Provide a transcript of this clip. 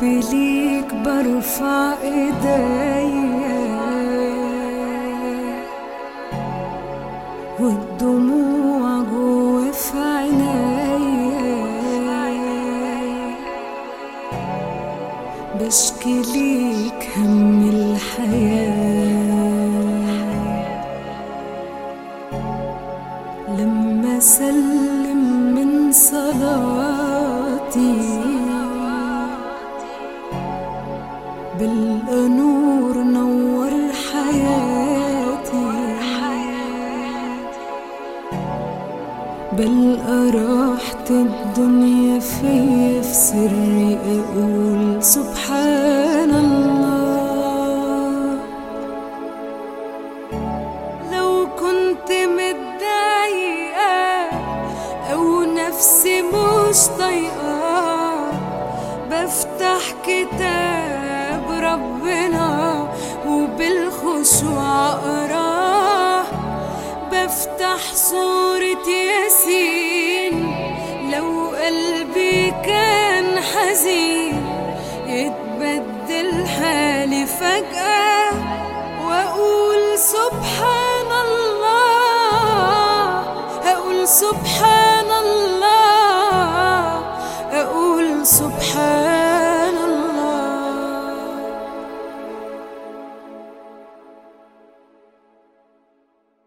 بحبي ليك برفع ايديا والدموع جوا في عينيا بشكي ليك هم الحياة لما سلم من صلاتي بلقى نور نور حياتي بلقى راحة الدنيا فيا في سري أقول سبحان الله لو كنت متضايقة أو نفسي مش طايقة بفتح كتاب ربنا وبالخشوع أقراه بفتح سورة ياسين لو قلبي كان حزين يتبدل حالي فجأة وأقول سبحان الله أقول سبحان